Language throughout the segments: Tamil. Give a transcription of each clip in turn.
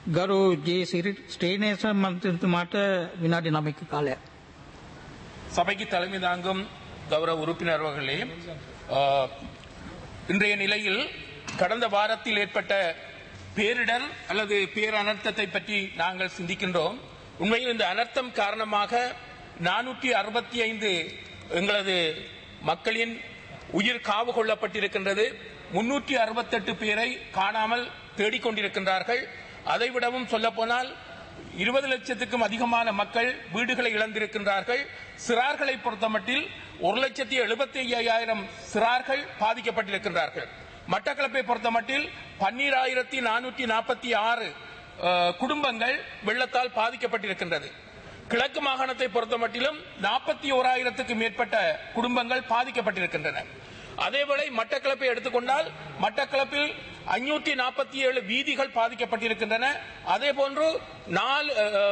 ගරු ජේ සිරි ස්ටේනේස මන්ත්‍රතුමාට විනාඩි නමක කාලය. சபைக்கு தலைமை தாங்கும் கௌரவ உறுப்பினர் அவர்களே ஆஹ், இன்றைய நிலையில் கடந்த வாரத்தில் ஏற்பட்ட பேரிடர் அல்லது பேரனர்த்தத்தை பற்றி நாங்கள் சிந்திக்கின்றோம் உண்மையில் இந்த அனர்த்தம் காரணமாக நானூற்றி அறுபத்தி ஐந்து எங்களது மக்களின் உயிர் காவு கொள்ளப்பட்டிருக்கின்றது முன்னூற்றி அறுபத்தெட்டு பேரை காணாமல் தேடிக்கொண்டிருக்கின்றார்கள் அதைவிடவும் சொல்லப்போனால் இருபது லட்சத்துக்கும் அதிகமான மக்கள் வீடுகளை இழந்திருக்கின்றார்கள் சிறார்களை பொறுத்தமட்டில் ஒரு லட்சத்தி எழுபத்தி ஐயாயிரம் சிறார்கள் பாதிக்கப்பட்டிருக்கின்றார்கள் மட்டக்களப்பை பொறுத்தமட்டில் பன்னீராயிரத்தி நானூற்றி நாற்பத்தி ஆறு குடும்பங்கள் வெள்ளத்தால் பாதிக்கப்பட்டிருக்கின்றது கிழக்கு மாகாணத்தை பொறுத்தமட்டிலும் நாற்பத்தி ஓராயிரத்துக்கு மேற்பட்ட குடும்பங்கள் பாதிக்கப்பட்டிருக்கின்றன அதேவேளை மட்டக்களப்பை எடுத்துக்கொண்டால் மட்டக்களப்பில் ஐநூற்றி நாற்பத்தி ஏழு வீதிகள் பாதிக்கப்பட்டிருக்கின்றன அதே போன்று நாலு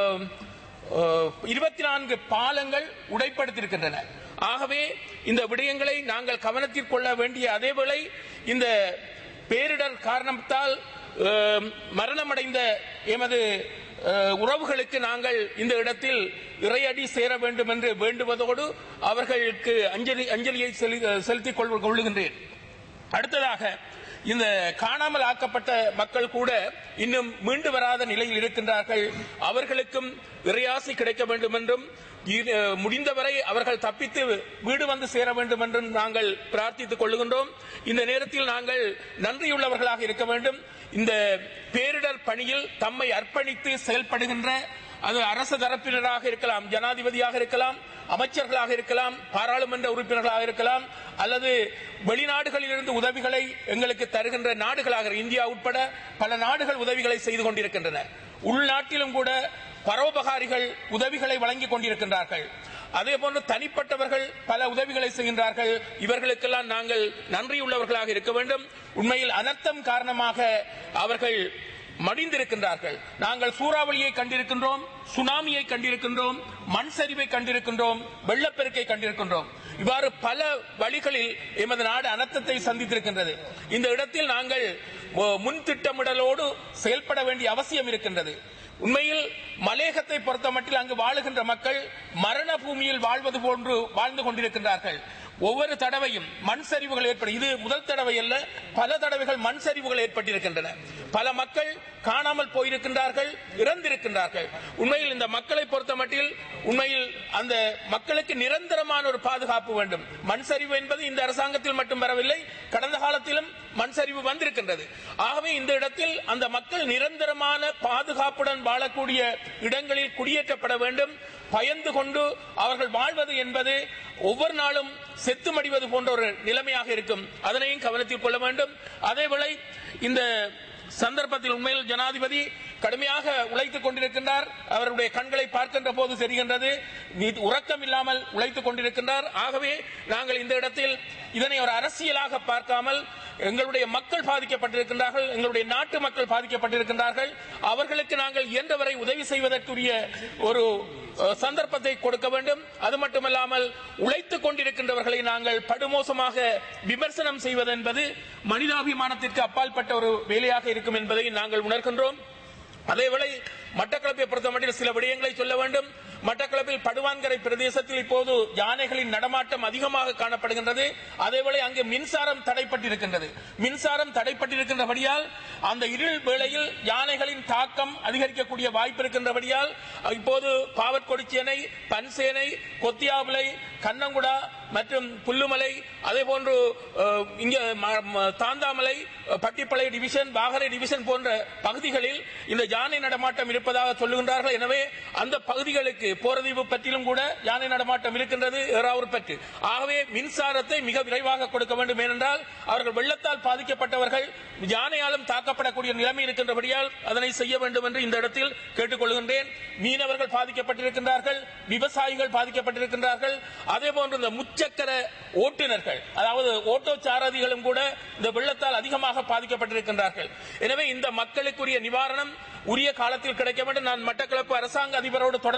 இருபத்தி நான்கு பாலங்கள் உடைப்படுத்தியிருக்கின்றன ஆகவே இந்த விடயங்களை நாங்கள் கவனத்தில் கொள்ள வேண்டிய அதேவேளை இந்த பேரிடர் காரணத்தால் அஹ், மரணமடைந்த எமது அஹ், உறவுகளுக்கு நாங்கள் இந்த இடத்தில் இறையடி சேர வேண்டும் என்று வேண்டுவதோடு அவர்களுக்கு அஞ்சலி அஞ்சலியை செலு- செலுத்திக் கொள்- கொள்ளுகின்றேன் அடுத்ததாக இந்த காணாமல் ஆக்கப்பட்ட மக்கள் கூட இன்னும் மீண்டு வராத நிலையில் இருக்கின்றார்கள் அவர்களுக்கும் இறையாசி கிடைக்க வேண்டும் என்றும் இது, முடிந்தவரை அவர்கள் தப்பித்து வீடு வந்து சேர வேண்டும் என்றும் நாங்கள் பிரார்த்தித்துக் கொள்ளுகின்றோம் இந்த நேரத்தில் நாங்கள் நன்றியுள்ளவர்களாக இருக்க வேண்டும் இந்த பேரிடர் பணியில் தம்மை அர்ப்பணித்து செயல்படுகின்ற அது அரசு தரப்பினராக இருக்கலாம் ஜனாதிபதியாக இருக்கலாம் அமைச்சர்களாக இருக்கலாம் பாராளுமன்ற உறுப்பினர்களாக இருக்கலாம் அல்லது வெளிநாடுகளில் இருந்து உதவிகளை எங்களுக்கு தருகின்ற நாடுகளாக இந்தியா உட்பட பல நாடுகள் உதவிகளை செய்து கொண்டிருக்கின்றன உள்நாட்டிலும் கூட பரோபகாரிகள் உதவிகளை வழங்கிக் கொண்டிருக்கின்றார்கள் அதே போன்று தனிப்பட்டவர்கள் பல உதவிகளை செய்கின்றார்கள் இவர்களுக்கெல்லாம் நாங்கள் நன்றியுள்ளவர்களாக இருக்க வேண்டும் உண்மையில் அனர்த்தம் காரணமாக அவர்கள் மடிந்திருக்கின்றார்கள் நாங்கள் சூறாவளியை கண்டிருக்கின்றோம் சுனாமியை கண்டிருக்கின்றோம் மண் சரிவை கண்டிருக்கின்றோம் வெள்ளப்பெருக்கை கண்டிருக்கின்றோம் இவ்வாறு பல வழிகளில் எமது நாடு அனர்த்தத்தை சந்தித்திருக்கின்றது இந்த இடத்தில் நாங்கள் ஒ- முன் திட்டமிடலோடு செயல்பட வேண்டிய அவசியம் இருக்கின்றது உண்மையில் மலேகத்தை பொறுத்தமட்டில் அங்கு வாழுகின்ற மக்கள் மரண பூமியில் வாழ்வது போன்று வாழ்ந்து கொண்டிருக்கின்றார்கள் ஒவ்வொரு தடவையும் மண் சரிவுகள் ஏற்படும் இது முதல் தடவை அல்ல பல தடவைகள் மண் சரிவுகள் ஏற்பட்டிருக்கின்றன பல மக்கள் காணாமல் போயிருக்கின்றார்கள் இறந்திருக்கின்றார்கள் உண்மையில் இந்த மக்களை பொறுத்தமட்டில் உண்மையில் அந்த மக்களுக்கு நிரந்தரமான ஒரு பாதுகாப்பு வேண்டும் மண் சரிவு என்பது இந்த அரசாங்கத்தில் மட்டும் வரவில்லை கடந்த காலத்திலும் மண் சரிவு வந்திருக்கின்றது ஆகவே இந்த இடத்தில் அந்த மக்கள் நிரந்தரமான பாதுகாப்புடன் வாழக்கூடிய இடங்களில் குடியேற்றப்பட வேண்டும் பயந்து கொண்டு அவர்கள் வாழ்வது என்பது ஒவ்வொரு நாளும் செத்து மடிவது போன்ற ஒரு நிலைமையாக இருக்கும் அதனையும் கவனத்தில் கொள்ள வேண்டும் அதேவேளை இந்த சந்தர்ப்பத்தில் உண்மையில் ஜனாதிபதி கடுமையாக உழைத்துக் கொண்டிருக்கின்றார் அவருடைய கண்களை பார்க்கின்ற போது தெரிகின்றது நீ- உறக்கம் இல்லாமல் உழைத்துக் கொண்டிருக்கின்றார் ஆகவே நாங்கள் இந்த இடத்தில் இதனை ஒரு அரசியலாக பார்க்காமல் எங்களுடைய மக்கள் பாதிக்கப்பட்டிருக்கின்றார்கள் எங்களுடைய நாட்டு மக்கள் பாதிக்கப்பட்டிருக்கின்றார்கள் அவர்களுக்கு நாங்கள் இயன்றவரை உதவி செய்வதற்குரிய ஒரு அஹ், சந்தர்ப்பத்தை கொடுக்க வேண்டும் அது மட்டுமல்லாமல் உழைத்துக் கொண்டிருக்கின்றவர்களை நாங்கள் படுமோசமாக விமர்சனம் செய்வது என்பது மனிதாபிமானத்திற்கு அப்பாற்பட்ட ஒரு வேலையாக இருக்கும் என்பதை நாங்கள் உணர்கின்றோம் அதேவேளை மட்டக்களப்பை பொறுத்தமட்டில் சில விடயங்களை சொல்ல வேண்டும் மட்டக்களப்பில் படுவான்கரை பிரதேசத்தில் இப்போது யானைகளின் நடமாட்டம் அதிகமாக காணப்படுகின்றது அதேவேளை அங்கு மின்சாரம் தடைப்பட்டிருக்கின்றது மின்சாரம் தடைப்பட்டிருக்கின்றபடியால் அந்த இருள் வேளையில் யானைகளின் தாக்கம் அதிகரிக்கக்கூடிய வாய்ப்பு இருக்கின்றபடியால் இப்போது பாவற்கொடிச்சேனை பன்சேனை கொத்தியாவிலை கண்ணங்குடா மற்றும் புல்லுமலை அதே போன்று அஹ், இங்க ம- ம- தாந்தாமலை அஹ், பட்டிப்பளை டிவிஷன் வாகரை டிவிஷன் போன்ற பகுதிகளில் இந்த யானை நடமாட்டம் இருப்பதாக சொல்லுகின்றார்கள் எனவே அந்த பகுதிகளுக்கு போரதீவு பற்றிலும் கூட யானை நடமாட்டம் இருக்கின்றது ஏறாவூர் பற்றி ஆகவே மின்சாரத்தை மிக விரைவாக கொடுக்க வேண்டும் ஏனென்றால் அவர்கள் வெள்ளத்தால் பாதிக்கப்பட்டவர்கள் யானையாலும் தாக்கப்படக்கூடிய நிலைமை இருக்கின்றபடியால் அதனை செய்ய வேண்டும் என்று இந்த இடத்தில் கேட்டுக்கொள்கின்றேன் மீனவர்கள் பாதிக்கப்பட்டிருக்கின்றார்கள் விவசாயிகள் பாதிக்கப்பட்டிருக்கின்றார்கள் அதே போன்று இந்த முச்சக்கர ஓட்டுநர்கள் அதாவது ஓட்டோ சாரதிகளும் கூட இந்த வெள்ளத்தால் அதிகமாக பாதிக்கப்பட்டிருக்கின்றார்கள் எனவே இந்த மக்களுக்குரிய நிவாரணம் உரிய காலத்தில் கிடைக்க வேண்டும் நான் மட்டக்களப்பு அரசாங்க அதிபரோடு தொடர்பு கொண்ட போது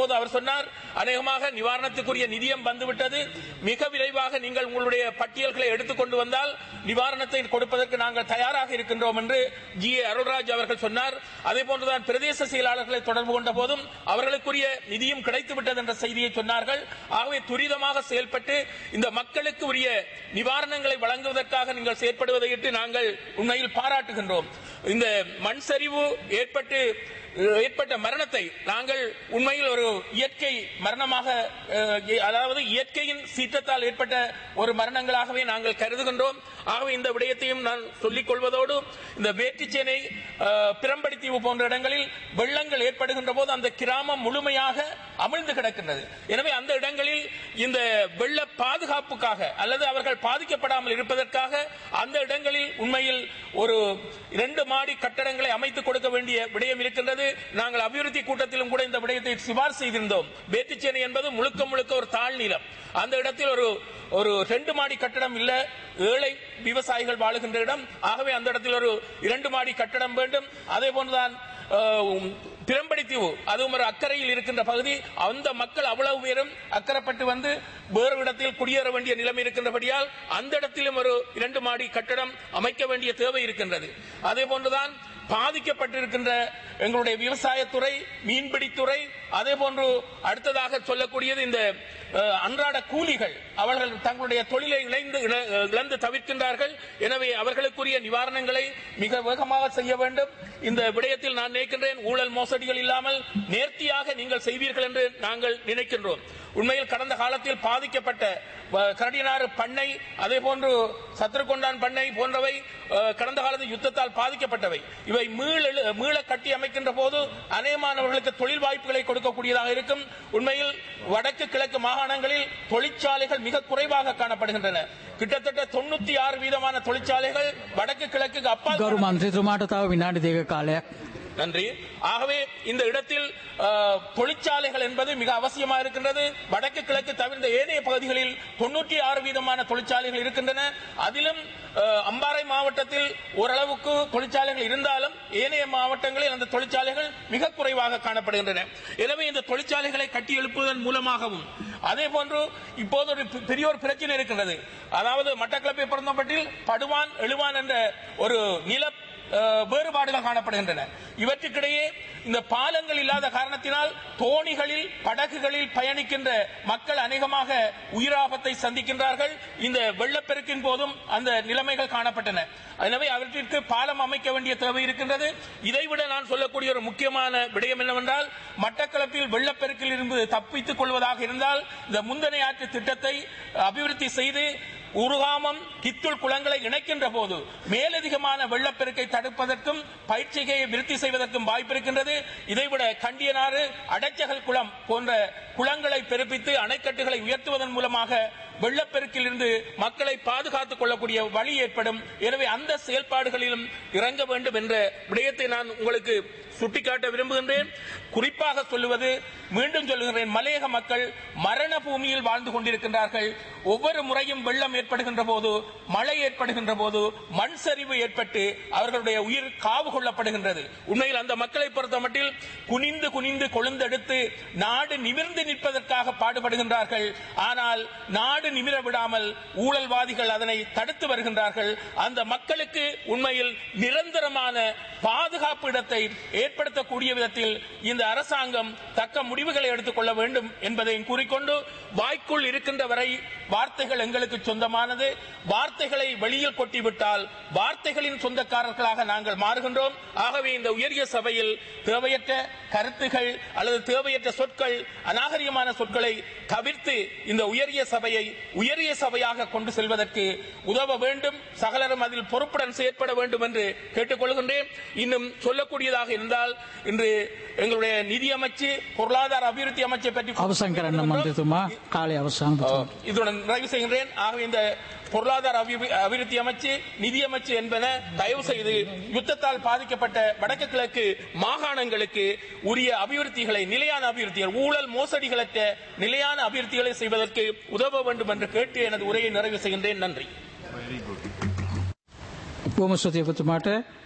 போது அவர் சொன்னார் அநேகமாக நிவாரணத்துக்குரிய நிதியம் வந்துவிட்டது மிக விரைவாக நீங்கள் உங்களுடைய பட்டியல்களை எடுத்துக்கொண்டு வந்தால் நிவாரணத்தை கொடுப்பதற்கு நாங்கள் தயாராக இருக்கின்றோம் என்று ஜி ஏ அருள்ராஜ் அவர்கள் சொன்னார் அதே போன்றுதான் பிரதேச செயலாளர்களை தொடர்பு கொண்ட போதும் அவர்களுக்குரிய நிதியம் கிடைத்து விட்டது என்ற செய்தியை சொன்னார்கள் ஆகவே துரிதமாக செயல்பட்டு இந்த மக்களுக்கு உரிய நிவாரணங்களை வழங்குவதற்காக நீங்கள் செயற்படுவதையிட்டு நாங்கள் உண்மையில் பாராட்டுகின்றோம் இந்த மண் சரிவு ஏற்பட்டு ஏற்பட்ட மரணத்தை நாங்கள் உண்மையில் ஒரு இயற்கை மரணமாக அஹ், அதாவது இயற்கையின் சீற்றத்தால் ஏற்பட்ட ஒரு மரணங்களாகவே நாங்கள் கருதுகின்றோம் ஆகவே இந்த விடயத்தையும் நான் சொல்லிக் கொள்வதோடு இந்த வேற்றுச்சேனை அஹ், பிரம்படித்தீவு போன்ற இடங்களில் வெள்ளங்கள் ஏற்படுகின்ற போது அந்த கிராமம் முழுமையாக அமிழ்ந்து கிடக்கின்றது எனவே அந்த இடங்களில் இந்த வெள்ள பாதுகாப்புக்காக அல்லது அவர்கள் பாதிக்கப்படாமல் இருப்பதற்காக அந்த இடங்களில் உண்மையில் ஒரு இரண்டு மாடி கட்டடங்களை அமைத்துக் கொடுக்க வேண்டிய விடயம் இருக்கின்றது நாங்கள் அபிவிருத்தி கூட்டத்திலும் கூட இந்த விடயத்தை சிபார் செய்திருந்தோம் வேட்டுச்சேனை என்பது முழுக்க முழுக்க ஒரு தாழ்நிலம் அந்த இடத்தில் ஒரு ஒரு ரெண்டு மாடி கட்டடம் இல்ல ஏழை விவசாயிகள் வாழுகின்ற இடம் ஆகவே அந்த இடத்தில் ஒரு இரண்டு மாடி கட்டடம் வேண்டும் அதே போன்றுதான் அஹ், பிரம்படித்தீவு அதுவும் ஒரு அக்கறையில் இருக்கின்ற பகுதி அந்த மக்கள் அவ்வளவு பேரும் அக்கறைப்பட்டு வந்து வேறு இடத்தில் குடியேற வேண்டிய நிலைமை இருக்கின்றபடியால் அந்த இடத்திலும் ஒரு இரண்டு மாடி கட்டடம் அமைக்க வேண்டிய தேவை இருக்கின்றது அதே போன்றுதான் பாதிக்கப்பட்டிருக்கின்ற எங்களுடைய விவசாயத்துறை மீன்பிடித்துறை அதே போன்று அடுத்ததாக சொல்லக்கூடியது இந்த அஹ், அன்றாட கூலிகள் அவர்கள் தங்களுடைய தொழிலை இணைந்து இழ- இழந்து தவிர்க்கின்றார்கள் எனவே அவர்களுக்குரிய நிவாரணங்களை மிக வேகமாக செய்ய வேண்டும் இந்த விடயத்தில் நான் நினைக்கின்றேன் ஊழல் மோசடிகள் இல்லாமல் நேர்த்தியாக நீங்கள் செய்வீர்கள் என்று நாங்கள் நினைக்கின்றோம் உண்மையில் கடந்த காலத்தில் பாதிக்கப்பட்ட அஹ், கரடினாறு பண்ணை அதே போன்று சத்ருகொண்டான் பண்ணை போன்றவை அஹ், கடந்த காலத்தில் யுத்தத்தால் பாதிக்கப்பட்டவை இவை மீள மீள கட்டி அமைக்கின்ற போது அநேகமானவர்களுக்கு தொழில் வாய்ப்புகளை கொடுக்கக்கூடியதாக இருக்கும் உண்மையில் வடக்கு கிழக்கு மாகாணங்களில் தொழிற்சாலைகள் மிக குறைவாக காணப்படுகின்றன கிட்டத்தட்ட தொண்ணூத்தி ஆறு வீதமான தொழிற்சாலைகள் வடக்கு கிழக்கு அப்பால் ගරු මන්ත්‍රතුමාට තව විනාඩි දෙක කාලයක් நன்றி ஆகவே இந்த இடத்தில் அஹ், தொழிற்சாலைகள் என்பது மிக அவசியமாக இருக்கின்றது வடக்கு கிழக்கு தவிர்த்த ஏனைய பகுதிகளில் தொண்ணூற்றி ஆறு வீதமான தொழிற்சாலைகள் இருக்கின்றன அதிலும் அஹ், அம்பாறை மாவட்டத்தில் ஓரளவுக்கு தொழிற்சாலைகள் இருந்தாலும் ஏனைய மாவட்டங்களில் அந்த தொழிற்சாலைகள் மிக குறைவாக காணப்படுகின்றன எனவே இந்த தொழிற்சாலைகளை கட்டி எழுப்புவதன் மூலமாகவும் அதே போன்று இப்போது ஒரு பெ- பெரிய ஒரு பிரச்சனை இருக்கின்றது அதாவது மட்டக்களப்பை பொருந்தப்பட்டில் படுவான் எழுவான் என்ற ஒரு நில அஹ், வேறுபாடுகள் காணப்படுகின்றன இவற்றுக்கிடையே இந்த பாலங்கள் இல்லாத காரணத்தினால் தோணிகளில் படகுகளில் பயணிக்கின்ற மக்கள் அநேகமாக உயிராபத்தை சந்திக்கின்றார்கள் இந்த வெள்ளப்பெருக்கின் போதும் அந்த நிலைமைகள் காணப்பட்டன எனவே அவற்றிற்கு பாலம் அமைக்க வேண்டிய தேவை இருக்கின்றது இதைவிட நான் சொல்லக்கூடிய ஒரு முக்கியமான விடயம் என்னவென்றால் மட்டக்களப்பில் வெள்ளப்பெருக்கில் இருந்து தப்பித்துக் கொள்வதாக இருந்தால் இந்த முந்தனை ஆற்று திட்டத்தை அபிவிருத்தி செய்து உருகாமம் கித்துள் குளங்களை இணைக்கின்ற போது மேலதிகமான வெள்ளப்பெருக்கை தடுப்பதற்கும் பயிற்சிகையை விருத்தி செய்வதற்கும் வாய்ப்பு இருக்கின்றது இதைவிட கண்டியனாறு அடைச்சகல் குளம் போன்ற குளங்களை பெருப்பித்து அணைக்கட்டுகளை உயர்த்துவதன் மூலமாக வெள்ளப்பெருக்கில் இருந்து மக்களை பாதுகாத்துக் கொள்ளக்கூடிய வழி ஏற்படும் எனவே அந்த செயல்பாடுகளிலும் இறங்க வேண்டும் என்ற விடயத்தை நான் உங்களுக்கு சுட்டிக்காட்ட விரும்புகின்றேன் குறிப்பாக சொல்லுவது மீண்டும் சொல்லுகிறேன் மலையக மக்கள் மரண பூமியில் வாழ்ந்து கொண்டிருக்கின்றார்கள் ஒவ்வொரு முறையும் வெள்ளம் ஏற்படுகின்ற போது மழை ஏற்படுகின்ற போது மண் சரிவு ஏற்பட்டு அவர்களுடைய உயிர் காவு கொள்ளப்படுகின்றது உண்மையில் அந்த மக்களை பொறுத்த மட்டில் குனிந்து குனிந்து கொழுந்தெடுத்து நாடு நிமிர்ந்து நிற்பதற்காக பாடுபடுகின்றார்கள் ஆனால் நாடு நிமிர விடாமல் ஊழல்வாதிகள் அதனை தடுத்து வருகின்றார்கள் அந்த மக்களுக்கு உண்மையில் நிரந்தரமான பாதுகாப்பு இடத்தை ஏற்படுத்தக்கூடிய விதத்தில் இந்த அரசாங்கம் தக்க முடிவுகளை எடுத்துக்கொள்ள வேண்டும் என்பதையும் கூறிக்கொண்டு வாய்க்குள் இருக்கின்ற வரை வார்த்தைகள் எங்களுக்கு சொந்தமானது வார்த்தைகளை வெளியில் கொட்டிவிட்டால் வார்த்தைகளின் சொந்தக்காரர்களாக நாங்கள் மாறுகின்றோம் ஆகவே இந்த உயரிய சபையில் தேவையற்ற கருத்துகள் அல்லது தேவையற்ற சொற்கள் அநாகரிகமான சொற்களை தவிர்த்து இந்த உயரிய சபையை உயரிய சபையாக கொண்டு செல்வதற்கு உதவ வேண்டும் சகலரும் அதில் பொறுப்புடன் செயற்பட வேண்டும் என்று கேட்டுக்கொள்கின்றேன் இன்னும் சொல்லக்கூடியதாக இருந்தால் இன்று எங்களுடைய நிதியமைச்சு பொருளாதார அபிவிருத்தி அமைச்சை பற்றி අවසන් කරන්න මන්ත්‍රතුමා කාලය අවසන් இதுடன் நிறைவு செய்கின்றேன் ஆகவே இந்த பொருளாதார அபிவி- அபிவிருத்தி அமைச்சு நிதியமைச்சு என்பன தயவு செய்து யுத்தத்தால் பாதிக்கப்பட்ட வடக்கு கிழக்கு மாகாணங்களுக்கு உரிய அபிவிருத்திகளை நிலையான அபிவிருத்திகள் ஊழல் மோசடிகளற்ற நிலையான அபிவிருத்திகளை செய்வதற்கு உதவ வேண்டும் என்று கேட்டு எனது உரையை நிறைவு செய்கின்றேன் நன்றி බොහොම ස්තුතියි ඔබතුමාට